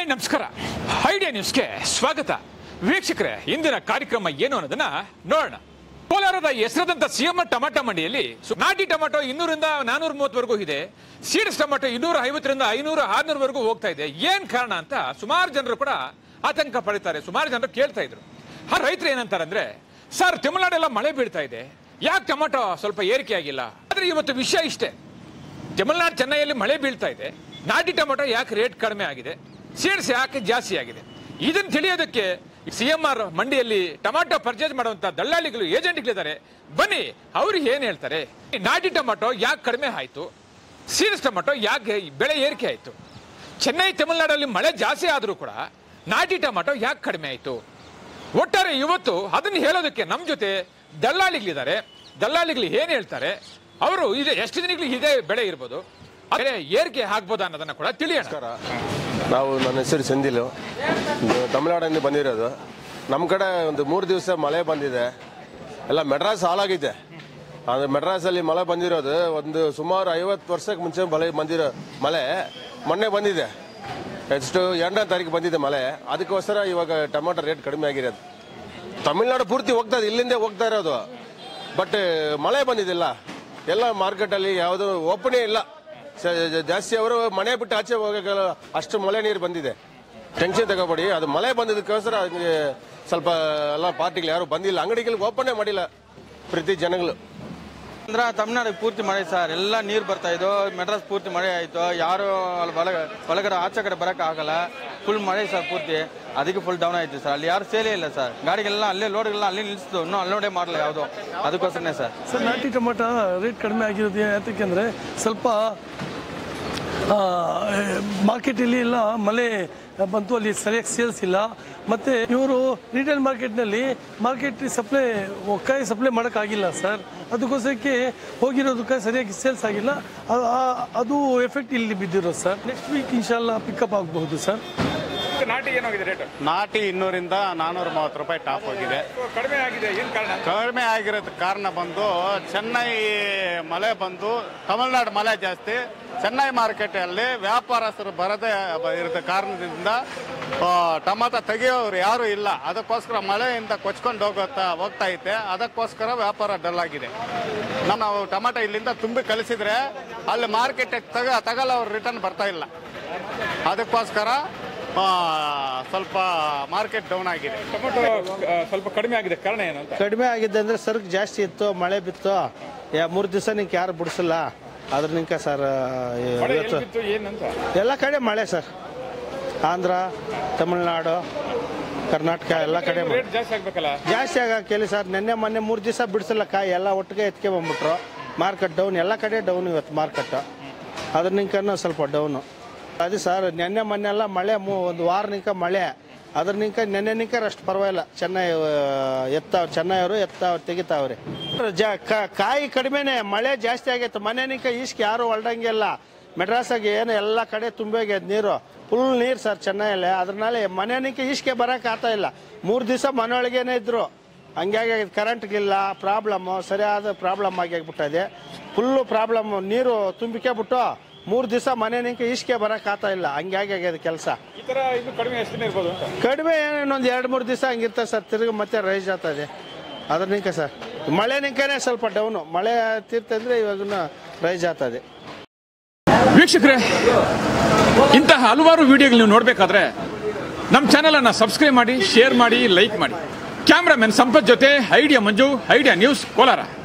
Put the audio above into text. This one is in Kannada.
ನಮಸ್ಕಾರ ಐಡಿಯಾ ನ್ಯೂಸ್ಗೆ ಸ್ವಾಗತ ವೀಕ್ಷಕರೇ ಇಂದಿನ ಕಾರ್ಯಕ್ರಮ ಏನು ಅನ್ನೋದನ್ನ ನೋಡೋಣ ಕೋಲಾರದ ಹೆಸರಾದಂತ ಸಿಎಂ ಟೊಮಾಟೊ ಮಂಡಿಯಲ್ಲಿ ಸು- ನಾಟಿ ಟೊಮಾಟೊ ಇನ್ನೂರಿಂದ ನಾನೂರ ಮೂವತ್ತವರೆಗೂ ಇದೆ ಸೀಡ್ಸ್ ಟೊಮಾಟೊ ಇನ್ನೂರ ಐವತ್ತರಿಂದ ಐನೂರ ಆರ್ನೂರವರೆಗೂ ಹೋಗ್ತಾ ಇದೆ ಏನ್ ಕಾರಣ ಅಂತ ಸುಮಾರು ಜನರು ಕೂಡ ಆತಂಕ ಪಡಿತಾರೆ ಸುಮಾರು ಜನರು ಕೇಳ್ತಾ ಇದ್ರು ಆ ರೈತರು ಏನಂತಾರೆ ಅಂದ್ರೆ ಸರ್ ತಮಿಳ್ನಾಡೆಲ್ಲ ಮಳೆ ಬೀಳ್ತಾ ಇದೆ ಯಾಕೆ ಟೊಮಾಟೊ ಸ್ವಲ್ಪ ಏರಿಕೆ ಆಗಿಲ್ಲ ಆದ್ರೆ ಇವತ್ತು ವಿಷಯ ಇಷ್ಟೇ ತಮಿಳುನಾಡು ಚೆನ್ನೈಯಲ್ಲಿ ಮಳೆ ಬೀಳ್ತಾ ಇದೆ ನಾಟಿ ಟೊಮೆಟೊ ಯಾಕೆ ರೇಟ್ ಕಡಿಮೆ ಆಗಿದೆ ಸೀಡ್ಸ್ ಯಾಕೆ ಜಾಸ್ತಿ ಆಗಿದೆ ಇದನ್ನು ತಿಳಿಯೋದಕ್ಕೆ ಸಿ ಎಂ ಆರ್ ಮಂಡಿಯಲ್ಲಿ ಟೊಮಾಟೊ ಪರ್ಚೇಸ್ ಮಾಡುವಂತ ದಳ್ಳಾಳಿಗಳು ಏಜೆಂಟ್ಗಳಿದ್ದಾರೆ ಬನ್ನಿ ಅವ್ರು ಏನ್ ಹೇಳ್ತಾರೆ ಈ ನಾಟಿ ಟೊಮೆಟೊ ಯಾಕೆ ಕಡಿಮೆ ಆಯ್ತು ಸೀಡ್ಸ್ ಟೊಮೆಟೊ ಯಾಕೆ ಬೆಳೆ ಏರಿಕೆ ಆಯ್ತು ಚೆನ್ನೈ ತಮಿಳುನಾಡಲ್ಲಿ ಮಳೆ ಜಾಸ್ತಿ ಆದರೂ ಕೂಡ ನಾಟಿ ಟೊಮೆಟೊ ಯಾಕೆ ಕಡಿಮೆ ಆಯ್ತು ಒಟ್ಟಾರೆ ಇವತ್ತು ಅದನ್ನ ಹೇಳೋದಕ್ಕೆ ನಮ್ಮ ಜೊತೆ ದಲ್ಲಾಳಿಗಳಿದ್ದಾರೆ ದಲ್ಲಾಳಿಗಳು ಏನ್ ಹೇಳ್ತಾರೆ ಅವರು ಇದೆ ಎಷ್ಟು ದಿನಗಳಿಗೆ ಇದೇ ಬೆಳೆ ಇರ್ಬೋದು ಬೆಳೆ ಏರಿಕೆ ಆಗ್ಬೋದಾ ಅನ್ನೋದನ್ನ ಕೂಡ ತಿಳಿಯೋಣ ನಮಸ್ಕಾರ ನಾವು ನನ್ನ ಹೆಸರು ಸೆಂದಿಲು ತಮಿಳ್ನಾಡಿಂದ ಬಂದಿರೋದು ನಮ್ಮ ಕಡೆ ಒಂದು ಮೂರು ದಿವಸ ಮಳೆ ಬಂದಿದೆ ಎಲ್ಲ ಮೆಡ್ರಾಸ್ ಹಾಳಾಗಿದೆ ಅಂದರೆ ಮೆಡ್ರಾಸಲ್ಲಿ ಮಳೆ ಬಂದಿರೋದು ಒಂದು ಸುಮಾರು ಐವತ್ತು ವರ್ಷಕ್ಕೆ ಮುಂಚೆ ಮಳೆ ಬಂದಿರೋ ಮಳೆ ಮೊನ್ನೆ ಬಂದಿದೆ ಎಷ್ಟು ಎರಡನೇ ತಾರೀಕು ಬಂದಿದೆ ಮಳೆ ಅದಕ್ಕೋಸ್ಕರ ಇವಾಗ ಟೊಮೆಟೊ ರೇಟ್ ಕಡಿಮೆ ಆಗಿರೋದು ತಮಿಳ್ನಾಡು ಪೂರ್ತಿ ಹೋಗ್ತಾ ಇದೆ ಇಲ್ಲಿಂದೇ ಹೋಗ್ತಾ ಇರೋದು ಬಟ್ ಮಳೆ ಬಂದಿದ್ದಿಲ್ಲ ಎಲ್ಲ ಮಾರ್ಕೆಟಲ್ಲಿ ಯಾವುದು ಓಪನೇ ಇಲ್ಲ ಸ- ಜಾಸ್ತಿ ಅವರು ಮನೆ ಬಿಟ್ಟು ಆಚೆ ಹೋಗಕ್ಕೆಲ್ಲ ಅಷ್ಟು ಮಳೆ ನೀರು ಬಂದಿದೆ ಟೆನ್ಷನ್ ತಗೋಬೇಡಿ ಅದು ಮಳೆ ಬಂದಿದ್ದಕ್ಕೋಸ್ಕರ ಅದಕ್ಕೆ ಸ್ವಲ್ಪ ಎಲ್ಲ ಪಾರ್ಟಿಗಳು ಯಾರು ಬಂದಿಲ್ಲ ಅಂಗಡಿಗಳಿಗೆ ಓಪನೇ ಮಾಡಿಲ್ಲ ಪ್ರತಿ ಜನಗಳು ಅಂದ್ರೆ ತಮಿಳ್ನಾಡಿಗೆ ಪೂರ್ತಿ ಮಳೆ ಸರ್ ಎಲ್ಲ ನೀರು ಬರ್ತಾ ಇದ್ದು ಮೆಡ್ರಾಸ್ ಪೂರ್ತಿ ಮಳೆ ಆಯ್ತು ಯಾರು ಅಲ್ಲಿ ಒಳಗ ಒಳಗಡೆ ಆಚೆ ಕಡೆ ಬರಕ್ ಆಗಲ್ಲ ಫುಲ್ ಮಳೆ ಸರ್ ಪೂರ್ತಿ ಅದಕ್ಕೆ ಫುಲ್ ಡೌನ್ ಆಯ್ತು ಸರ್ ಅಲ್ಲಿ ಯಾರು ಸೇಲೇ ಇಲ್ಲ ಸರ್ ಗಾಡಿಗೆಲ್ಲ ಅಲ್ಲೇ ಲೋಡ್ಗೆಲ್ಲ ಅಲ್ಲಿ ನಿಲ್ಲಿಸ್ತು ಇನ್ನೂ ಅಲ್ಲೋಡೆ ಮಾಡಲ್ಲ ಯಾವುದು ಅದಕ್ಕೋಸ್ಕರನೇ ಸರ್ ಸರ್ ನಾಟಿ ಟೊಮಾಟೊ ರೇಟ್ ಕಡಿಮೆ ಆಗಿರೋದು ಯಾತಕ್ಕೆಂದರೆ ಸ್ವಲ್ಪ ಮಾರ್ಕೆಟಲ್ಲಿ ಎಲ್ಲ ಮಳೆ ಬಂತು ಅಲ್ಲಿ ಸರಿಯಾಗಿ ಸೇಲ್ಸ್ ಇಲ್ಲ ಮತ್ತು ಇವರು ರಿಟೇಲ್ ಮಾರ್ಕೆಟ್ನಲ್ಲಿ ಮಾರ್ಕೆಟ್ ಸಪ್ಲೈ ಕಾಯಿ ಸಪ್ಲೈ ಮಾಡೋಕ್ಕಾಗಿಲ್ಲ ಸರ್ ಅದಕ್ಕೋಸ್ಕರಕ್ಕೆ ಹೋಗಿರೋದಕ್ಕೆ ಸರಿಯಾಗಿ ಸೇಲ್ಸ್ ಆಗಿಲ್ಲ ಆ- ಆ- ಅದು ಎಫೆಕ್ಟ್ ಇಲ್ಲಿ ಬಿದ್ದಿರೋದು ಸರ್ ನೆಕ್ಸ್ಟ್ ವೀಕ್ ಇನ್ಶಾಲ್ಲ ಪಿಕಪ್ ಆಗಬಹುದು ಸರ್ ನಾಟಿ ಏನಾಗಿದೆ ರೇಟ್ ನಾಟಿ ಇನ್ನೂರಿಂದ ನಾನೂರ ಮೂವತ್ತು ರೂಪಾಯಿ ಟಾಪ್ ಹೋಗಿದೆ ಕಡಿಮೆ ಆಗಿದೆ ಏನ್ ಕಾರಣ ಕಡಿಮೆ ಆಗಿರೋದ್ ಕಾರಣ ಬಂದು ಚೆನ್ನೈ ಮಳೆ ಬಂದು ತಮಿಳ್ನಾಡು ಮಳೆ ಜಾಸ್ತಿ ಚೆನ್ನೈ ಮಾರ್ಕೆಟಲ್ಲಿ ವ್ಯಾಪಾರಸ್ಥರು ಬರದೇ ಬ- ಇರದ ಕಾರಣದಿಂದ ಆ, ಟೊಮಾಟೊ ತೆಗೆಯೋರು ಯಾರು ಇಲ್ಲ ಅದಕ್ಕೋಸ್ಕರ ಮಳೆಯಿಂದ ಕೊಚ್ಕೊಂಡು ಹೋಗುತ್ತಾ ಹೋಗ್ತಾ ಐತೆ ಅದಕ್ಕೋಸ್ಕರ ವ್ಯಾಪಾರ ಡಲ್ ಆಗಿದೆ ನಾವು ಟೊಮಾಟೊ ಇಲ್ಲಿಂದ ತುಂಬಿ ಕಳಿಸಿದ್ರೆ ಅಲ್ಲಿ ಮಾರ್ಕೆಟ್ ತಗ ತಗಲ್ಲ ಅವ್ರು ರಿಟರ್ನ್ ಬರ್ತಾ ಇಲ್ಲ ಅದಕ್ಕೋಸ್ಕರ ಆ, ಸ್ವಲ್ಪ ಮಾರ್ಕೆಟ್ ಡೌನ್ ಆಗಿದೆ ಟೊಮೆಟೊ ಸ್ವಲ್ಪ ಕಡಿಮೆ ಆಗಿದೆ ಕಾರಣ ಏನು ಅಂತ ಕಡಿಮೆ ಆಗಿದೆ ಅಂದ್ರೆ ಸರಕು ಜಾಸ್ತಿ ಇತ್ತು ಮಳೆ ಬಿತ್ತು ಯಾ ಮೂರು ದಿವಸ ನಿಂಗೆ ಯಾರು ಬಿಡಿಸಲ್ಲ ಅದ್ರ ನಿಂಕ ಸರ್ ಮಳೆ ಇವತ್ತು ಎಲ್ಲಿ ಬಿತ್ತು ಏನಂತ ಎಲ್ಲ ಕಡೆ ಮಳೆ ಸರ್ ಆಂಧ್ರ ತಮಿಳ್ನಾಡು ಕರ್ನಾಟಕ ಎಲ್ಲ ಕಡೆ ಮಳೆ. ರೇಟ್ ಜಾಸ್ತಿ ಆಗ್ಬೇಕಲ್ಲ ಜಾಸ್ತಿ ಆಗಕ್ಕಿಲ್ಲ ಸರ್ ನಿನ್ನೆ ಮೊನ್ನೆ ಮೂರು ದಿವಸ ಬಿಡಿಸಲ್ಲ ಕಾಯಿ ಎಲ್ಲ ಒಟ್ಟಿಗೆ ಎತ್ಕೆ ಬಂದ್ಬಿಟ್ರು ಮಾರ್ಕೆಟ್ ಡೌನ್ ಎಲ್ಲ ಕಡೆ ಡೌನ್ ಇವತ್ತು ಮಾರ್ಕೆಟ್ ಅದ್ರ ನಿಂಕನೂ ಸ್ವಲ್ಪ ಡೌನು ಅದು ಸರ್ ನೆನ್ನೆ ಮೊನ್ನೆ ಎಲ್ಲ ಮಳೆ ಮೂ- ಒಂದು ವಾರ ನಿಂಕ ಮಳೆ ಅದ್ರ ನಿಂಕ ನೆನ್ನೆ ನಿಂಕ ಅಷ್ಟು ಪರವಾಗಿಲ್ಲ ಚೆನ್ನೈ ಎತ್ತಾವ್ ಚೆನ್ನೈಯವರು ಎತ್ತಾವ್ ತೆಗಿತಾವ್ರಿ ಜ ಕ- ಕಾಯಿ ಕಡಿಮೆನೆ ಮಳೆ ಜಾಸ್ತಿ ಆಗೈತೆ ಮನೆ ನಿಂಕ ಈಸ್ಕೆ ಯಾರು ಹೊಲ್ಡಂಗಿಲ್ಲ ಮೆಡ್ರಾಸಾಗೆ ಏನು ಎಲ್ಲ ಕಡೆ ತುಂಬೋಗ್ಯದ ನೀರು ಫುಲ್ ನೀರು ಸರ್ ಚೆನ್ನೈಯಲ್ಲಿ ಅದ್ರನಾಲೆ ಮನೆ ನಿಂಕ ಈಸ್ಕೆ ಬರಕ್ಕೆ ಆಗ್ತಾ ಇಲ್ಲ ಮೂರು ದಿವಸ ಮನೆಯೊಳಗೇನೆ ಇದ್ರು ಹಂಗಾಗಿ ಕರೆಂಟ್ಗಿಲ್ಲ ಪ್ರಾಬ್ಲಮ್ಮು ಸರಿಯಾದ ಪ್ರಾಬ್ಲಮ್ ಆಗಿ ಆಗ್ಬಿಟ್ಟಿದೆ ಫುಲ್ಲು ಪ್ರಾಬ್ಲಮ್ ನೀರು ತುಂಬಿಕೆ ಬಿಟ್ಟು ಮೂರು ದಿವಸ ಮನೆ ನಿಂಕ ಈಸ್ಕೆ ಬರಕ್ಕೆ ಆಗ್ತಾ ಇಲ್ಲ ಹಂಗಾಗಿ ಆಗ್ಯದ ಕೆಲಸ ಈ ತರ ಇದು ಕಡಿಮೆ ಎಷ್ಟು ದಿನ ಇರ್ಬೋದು ಅಂತ ಕಡಿಮೆ ಏನು ಇನ್ನೊಂದು ಎರಡು ಮೂರು ದಿವಸ ಹಂಗಿರ್ತದೆ ಸರ್ ತಿರುಗಿ ಮತ್ತೆ ರೈಸ್ ಆಗ್ತದೆ ಅದ್ರ ನಿಂಕ ಸರ್ ಮಳೆ ನಿಂಕನೇ ಸ್ವಲ್ಪ ಡೌನು ಮಳೆ ತೀರ್ತಂದ್ರೆ ಇವಾಗ ರೈಸ್ ಆಗ್ತದೆ ವೀಕ್ಷಕರೇ ಇಂತಹ ಹಲವಾರು ವಿಡಿಯೋಗಳು ನೀವು ನೋಡಬೇಕಾದ್ರೆ ನಮ್ಮ ಚಾನೆಲ್ ಅನ್ನ ಸಬ್ಸ್ಕ್ರೈಬ್ ಮಾಡಿ ಶೇರ್ ಮಾಡಿ ಲೈಕ್ ಮಾಡಿ ಕ್ಯಾಮ್ರಾಮನ್ ಸಂಪತ್ ಜೊತೆ Idea Manju Idea news Kolar